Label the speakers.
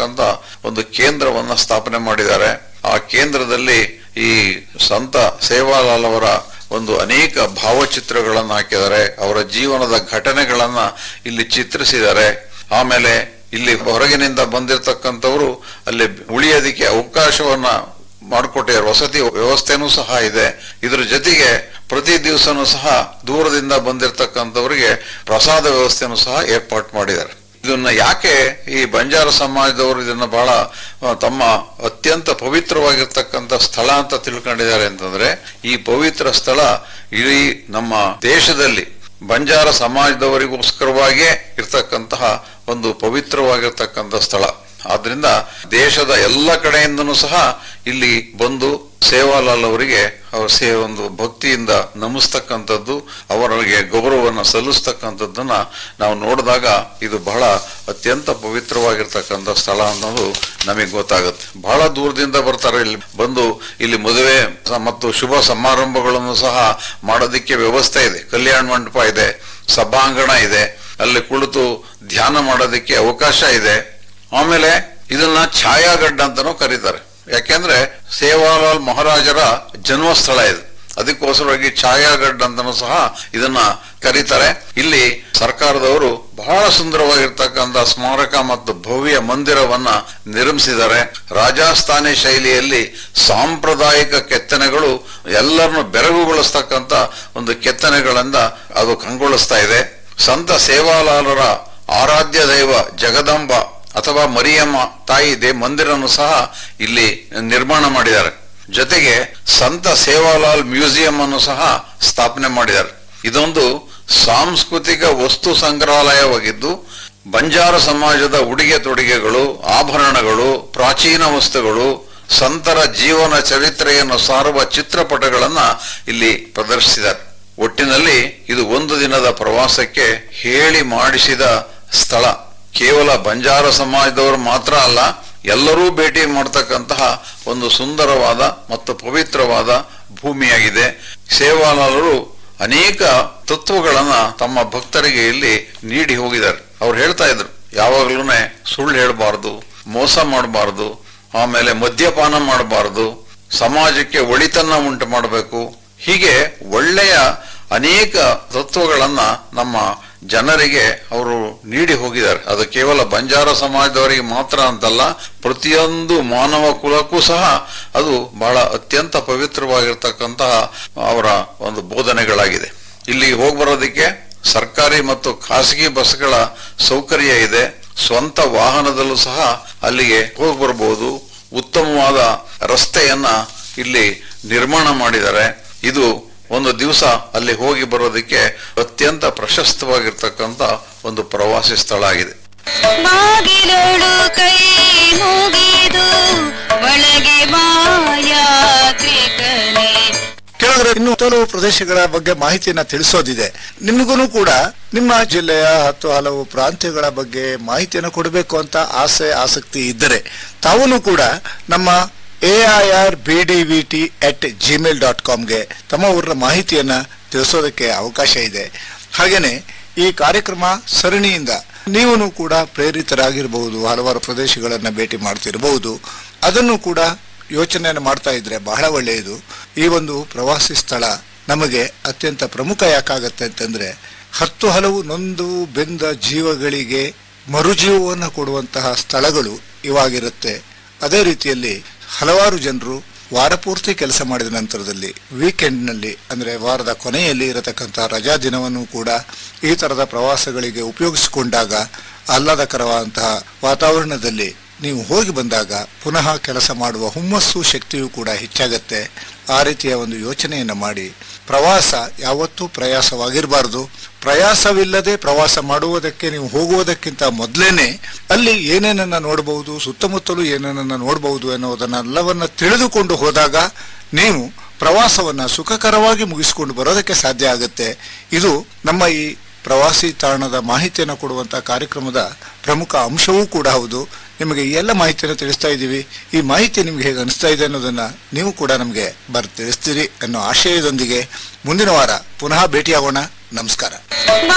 Speaker 1: ಇರತಕ್ಕಂತ ಒಂದು ಕೇಂದ್ರವನ್ನ ಸ್ಥಾಪನೆ ಮಾಡಿದ್ದಾರೆ ಆ ಕೇಂದ್ರದಲ್ಲಿ ಈ ಸಂತ ಸೇವಾಲಾಲ್ ಅವರ ಒಂದು ಅನೇಕ ಭಾವಚಿತ್ರಗಳನ್ನು ಹಾಕಿದ್ದಾರೆ ಅವರ ಜೀವನದ ಘಟನೆಗಳನ್ನ ಇಲ್ಲಿ ಚಿತ್ರಿಸಿದ್ದಾರೆ ಆಮೇಲೆ ಇಲ್ಲಿ ಹೊರಗಿನಿಂದ ಬಂದಿರತಕ್ಕಂಥವರು ಅಲ್ಲಿ ಉಳಿಯೋದಿಕ್ಕೆ ಅವಕಾಶವನ್ನ ಮಾಡಿಕೊಟ್ಟಿದ್ದಾರೆ ವಸತಿ ವ್ಯವಸ್ಥೆನೂ ಸಹ ಇದೆ ಇದ್ರ ಜೊತೆಗೆ ಪ್ರತಿ ದಿವಸನೂ ಸಹ ದೂರದಿಂದ ಬಂದಿರತಕ್ಕಂಥವರಿಗೆ ಪ್ರಸಾದ ವ್ಯವಸ್ಥೆನೂ ಸಹ ಏರ್ಪಾಟ್ ಮಾಡಿದ್ದಾರೆ ಇದನ್ನ ಯಾಕೆ ಈ ಬಂಜಾರ ಸಮಾಜದವರು ಇದನ್ನ ಬಹಳ ಆ, ತಮ್ಮ ಅತ್ಯಂತ ಪವಿತ್ರವಾಗಿರ್ತಕ್ಕಂಥ ಸ್ಥಳ ಅಂತ ತಿಳ್ಕೊಂಡಿದ್ದಾರೆ ಅಂತಂದ್ರೆ ಈ ಪವಿತ್ರ ಸ್ಥಳ ಇಡೀ ನಮ್ಮ ದೇಶದಲ್ಲಿ ಬಂಜಾರ ಸಮಾಜದವರಿಗೋಸ್ಕರವಾಗಿಯೇ ಇರ್ತಕ್ಕಂತಹ ಒಂದು ಪವಿತ್ರವಾಗಿರ್ತಕ್ಕಂಥ ಸ್ಥಳ ಆದ್ರಿಂದ ದೇಶದ ಎಲ್ಲ ಕಡೆಯಿಂದನೂ ಸಹ ಇಲ್ಲಿ ಬಂದು ಸೇವಾಲಾಲ್ ಅವರಿಗೆ ಅವರ ಸೇ ಒಂದು ಭಕ್ತಿಯಿಂದ ನಮಿಸ್ತಕ್ಕಂಥದ್ದು ಅವರಿಗೆ ಗೌರವವನ್ನು ಸಲ್ಲಿಸ್ತಕ್ಕಂಥದ್ದನ್ನ ನಾವು ನೋಡಿದಾಗ ಇದು ಬಹಳ ಅತ್ಯಂತ ಪವಿತ್ರವಾಗಿರ್ತಕ್ಕಂಥ ಸ್ಥಳ ಅನ್ನೋದು ನಮಗೆ ಗೊತ್ತಾಗುತ್ತೆ ಬಹಳ ದೂರದಿಂದ ಬರ್ತಾರೆ ಇಲ್ಲಿ ಬಂದು ಇಲ್ಲಿ ಮದುವೆ ಸ- ಮತ್ತು ಶುಭ ಸಮಾರಂಭಗಳನ್ನು ಸಹ ಮಾಡೋದಕ್ಕೆ ವ್ಯವಸ್ಥೆ ಇದೆ ಕಲ್ಯಾಣ ಮಂಟಪ ಇದೆ ಸಭಾಂಗಣ ಇದೆ ಅಲ್ಲಿ ಕುಳಿತು ಧ್ಯಾನ ಮಾಡೋದಕ್ಕೆ ಅವಕಾಶ ಇದೆ ಆಮೇಲೆ ಇದನ್ನ ಛಾಯಾಗಡ್ಡ ಅಂತಾನೂ ಕರೀತಾರೆ ಯಾಕೆಂದ್ರೆ ಸೇವಾಲಾಲ್ ಮಹಾರಾಜರ ಜನ್ಮಸ್ಥಳ ಇದು ಅದಕ್ಕೋಸ್ಕರವಾಗಿ ಛಾಯಾಗಡ್ಡ ಅಂತಾನೂ ಸಹ ಇದನ್ನ ಕರೀತಾರೆ ಇಲ್ಲಿ ಸರ್ಕಾರದವರು ಬಹಳ ಸುಂದರವಾಗಿರ್ತಕ್ಕಂಥ ಸ್ಮಾರಕ ಮತ್ತು ಭವ್ಯ ಮಂದಿರವನ್ನ ನಿರ್ಮಿಸಿದ್ದಾರೆ ರಾಜಸ್ಥಾನಿ ಶೈಲಿಯಲ್ಲಿ ಸಾಂಪ್ರದಾಯಿಕ ಕೆತ್ತನೆಗಳು ಎಲ್ಲರನ್ನು ಬೆರಗುಗೊಳಿಸ್ತಕ್ಕಂಥ ಒಂದು ಕೆತ್ತನೆಗಳಿಂದ ಅದು ಕಂಗೊಳಿಸ್ತಾ ಇದೆ ಸಂತ ಸೇವಾಲಾಲರ ಆರಾಧ್ಯ ದೈವ ಜಗದಂಬ ಅಥವಾ ಮರಿಯಮ್ಮ ತಾಯಿ ದೇ ಮಂದಿರನು ಸಹ ಇಲ್ಲಿ ನಿರ್ಮಾಣ ಮಾಡಿದ್ದಾರೆ ಜೊತೆಗೆ ಸಂತ ಸೇವಾಲಾಲ್ ಮ್ಯೂಸಿಯಂ ಅನ್ನು ಸಹ ಸ್ಥಾಪನೆ ಮಾಡಿದ್ದಾರೆ ಇದೊಂದು ಸಾಂಸ್ಕೃತಿಕ ವಸ್ತು ಸಂಗ್ರಹಾಲಯವಾಗಿದ್ದು ಬಂಜಾರ ಸಮಾಜದ ಉಡುಗೆ ತೊಡುಗೆಗಳು ಆಭರಣಗಳು ಪ್ರಾಚೀನ ವಸ್ತುಗಳು ಸಂತರ ಜೀವನ ಚರಿತ್ರೆಯನ್ನು ಸಾರುವ ಚಿತ್ರಪಟಗಳನ್ನ ಇಲ್ಲಿ ಪ್ರದರ್ಶಿಸಿದ್ದಾರೆ ಒಟ್ಟಿನಲ್ಲಿ ಇದು ಒಂದು ದಿನದ ಪ್ರವಾಸಕ್ಕೆ ಹೇಳಿ ಮಾಡಿಸಿದ ಸ್ಥಳ ಕೇವಲ ಬಂಜಾರ ಸಮಾಜದವರು ಮಾತ್ರ ಅಲ್ಲ ಎಲ್ಲರೂ ಭೇಟಿ ಮಾಡತಕ್ಕಂತಹ ಒಂದು ಸುಂದರವಾದ ಮತ್ತು ಪವಿತ್ರವಾದ ಭೂಮಿಯಾಗಿದೆ ಸೇವಾಲಾಲರು ಅನೇಕ ತತ್ವಗಳನ್ನ ತಮ್ಮ ಭಕ್ತರಿಗೆ ಇಲ್ಲಿ ನೀಡಿ ಹೋಗಿದ್ದಾರೆ ಅವ್ರು ಹೇಳ್ತಾ ಇದ್ರು ಯಾವಾಗ್ಲೂ ಸುಳ್ಳು ಹೇಳಬಾರ್ದು ಮೋಸ ಮಾಡಬಾರ್ದು ಆಮೇಲೆ ಮದ್ಯಪಾನ ಮಾಡಬಾರ್ದು ಸಮಾಜಕ್ಕೆ ಒಳಿತನ್ನ ಉಂಟು ಮಾಡಬೇಕು ಹೀಗೆ ಒಳ್ಳೆಯ ಅನೇಕ ತತ್ವಗಳನ್ನ ನಮ್ಮ ಜನರಿಗೆ ಅವರು ನೀಡಿ ಹೋಗಿದ್ದಾರೆ ಅದು ಕೇವಲ ಬಂಜಾರ ಸಮಾಜದವರಿಗೆ ಮಾತ್ರ ಅಂತಲ್ಲ ಪ್ರತಿಯೊಂದು ಮಾನವ ಕುಲಕ್ಕೂ ಸಹ ಅದು ಬಹಳ ಅತ್ಯಂತ ಪವಿತ್ರವಾಗಿರ್ತಕ್ಕಂತಹ ಅವರ ಒಂದು ಬೋಧನೆಗಳಾಗಿದೆ ಇಲ್ಲಿ ಹೋಗಿ ಬರೋದಕ್ಕೆ ಸರ್ಕಾರಿ ಮತ್ತು ಖಾಸಗಿ ಬಸ್ಗಳ ಸೌಕರ್ಯ ಇದೆ ಸ್ವಂತ ವಾಹನದಲ್ಲೂ ಸಹ ಅಲ್ಲಿಗೆ ಹೋಗಿ ಬರಬಹುದು ಉತ್ತಮವಾದ ರಸ್ತೆಯನ್ನ ಇಲ್ಲಿ ನಿರ್ಮಾಣ ಮಾಡಿದ್ದಾರೆ ಇದು ಒಂದು ದಿವಸ ಅಲ್ಲಿ ಹೋಗಿ ಬರೋದಕ್ಕೆ ಅತ್ಯಂತ ಪ್ರಶಸ್ತವಾಗಿರ್ತಕ್ಕಂಥ ಒಂದು ಪ್ರವಾಸಿ ಸ್ಥಳ ಆಗಿದೆ
Speaker 2: ಬಾಗಿಲೊಳು ಕೈ ಮುಗಿದು ಒಳಗೆ ಮಾಯಾತ್ರಿಕನೇ
Speaker 3: ಕೆಲವರು ಇನ್ನು ಕೆಲವು ಪ್ರದೇಶಗಳ ಬಗ್ಗೆ ಮಾಹಿತಿಯನ್ನ ತಿಳಿಸೋದಿದೆ ನಿಮಗೂ ಕೂಡ ನಿಮ್ಮ ಜಿಲ್ಲೆಯ ಹತ್ತು ಹಲವು ಪ್ರಾಂತ್ಯಗಳ ಬಗ್ಗೆ ಮಾಹಿತಿಯನ್ನು ಕೊಡಬೇಕು ಅಂತ ಆಸೆ ಆಸಕ್ತಿ ಇದ್ದರೆ ತಾವೂ ಕೂಡ ನಮ್ಮ A I R B D V T at gmail dot ಕಾಮ್ಗೆ ತಮ್ಮ ಊರಿನ ಮಾಹಿತಿಯನ್ನ ತಿಳಿಸೋದಕ್ಕೆ ಅವಕಾಶ ಇದೆ ಹಾಗೇನೆ ಈ ಕಾರ್ಯಕ್ರಮ ಸರಣಿಯಿಂದ ನೀವು ಕೂಡ ಪ್ರೇರಿತರಾಗಿರಬಹುದು ಹಲವಾರು ಪ್ರದೇಶಗಳನ್ನ ಭೇಟಿ ಮಾಡ್ತಿರಬಹುದು ಅದನ್ನು ಕೂಡ ಯೋಚನೆಯನ್ನು ಮಾಡ್ತಾ ಇದ್ರೆ ಬಹಳ ಒಳ್ಳೆಯದು ಈ ಒಂದು ಪ್ರವಾಸಿ ಸ್ಥಳ ನಮಗೆ ಅತ್ಯಂತ ಪ್ರಮುಖ ಯಾಕಾಗತ್ತೆ ಅಂತಂದ್ರೆ ಹತ್ತು ಹಲವು ನೊಂದು ಬೆಂದ ಜೀವಗಳಿಗೆ ಮರುಜೀವವನ್ನು ಕೊಡುವಂತಹ ಸ್ಥಳಗಳು ಇವಾಗಿರುತ್ತೆ ಅದೇ ರೀತಿಯಲ್ಲಿ ಹಲವಾರು ಜನರು ವಾರಪೂರ್ತಿ ಕೆಲಸ ಮಾಡಿದ ನಂತರದಲ್ಲಿ ವೀಕೆಂಡ್ನಲ್ಲಿ ಅಂದರೆ ವಾರದ ಕೊನೆಯಲ್ಲಿ ಇರತಕ್ಕಂಥ ರಜಾ ದಿನವನ್ನು ಕೂಡ ಈ ತರದ ಪ್ರವಾಸಗಳಿಗೆ ಉಪಯೋಗಿಸಿಕೊಂಡಾಗ ಆಹ್ಲಾದಕರವಾದಂತಹ ವಾತಾವರಣದಲ್ಲಿ ನೀವು ಹೋಗಿ ಬಂದಾಗ ಪುನಃ ಕೆಲಸ ಮಾಡುವ ಹುಮ್ಮಸ್ಸು ಶಕ್ತಿಯೂ ಕೂಡ ಹೆಚ್ಚಾಗತ್ತೆ ಆ ರೀತಿಯ ಒಂದು ಯೋಚನೆಯನ್ನು ಮಾಡಿ ಪ್ರವಾಸ ಯಾವತ್ತೂ ಪ್ರಯಾಸವಾಗಿರಬಾರ್ದು ಪ್ರಯಾಸವಿಲ್ಲದೆ ಪ್ರವಾಸ ಮಾಡುವುದಕ್ಕೆ ನೀವು ಹೋಗುವುದಕ್ಕಿಂತ ಮೊದಲೇನೆ ಅಲ್ಲಿ ಏನೇನನ್ನ ನೋಡಬಹುದು ಸುತ್ತಮುತ್ತಲೂ ಏನೇನನ್ನ ನೋಡಬಹುದು ಎನ್ನುವುದನ್ನೆಲ್ಲವನ್ನ ತಿಳಿದುಕೊಂಡು ಹೋದಾಗ ನೀವು ಪ್ರವಾಸವನ್ನ ಸುಖಕರವಾಗಿ ಮುಗಿಸಿಕೊಂಡು ಬರೋದಕ್ಕೆ ಸಾಧ್ಯ ಆಗುತ್ತೆ ಇದು ನಮ್ಮ ಈ ಪ್ರವಾಸಿ ತಾಣದ ಮಾಹಿತಿಯನ್ನು ಕೊಡುವಂತಹ ಕಾರ್ಯಕ್ರಮದ ಪ್ರಮುಖ ಅಂಶವೂ ಕೂಡ ಹೌದು ನಿಮಗೆ ಈ ಎಲ್ಲ ಮಾಹಿತಿಯನ್ನು ತಿಳಿಸ್ತಾ ಇದ್ದೀವಿ ಈ ಮಾಹಿತಿ ನಿಮ್ಗೆ ಹೇಗೆ ಅನಿಸ್ತಾ ಇದೆ ಅನ್ನೋದನ್ನ ನೀವು ಕೂಡ ನಮಗೆ ಬರ್ ತಿಳಿಸ್ತೀರಿ ಅನ್ನೋ ಆಶಯದೊಂದಿಗೆ ಮುಂದಿನ ವಾರ ಪುನಃ ಭೇಟಿಯಾಗೋಣ ನಮಸ್ಕಾರ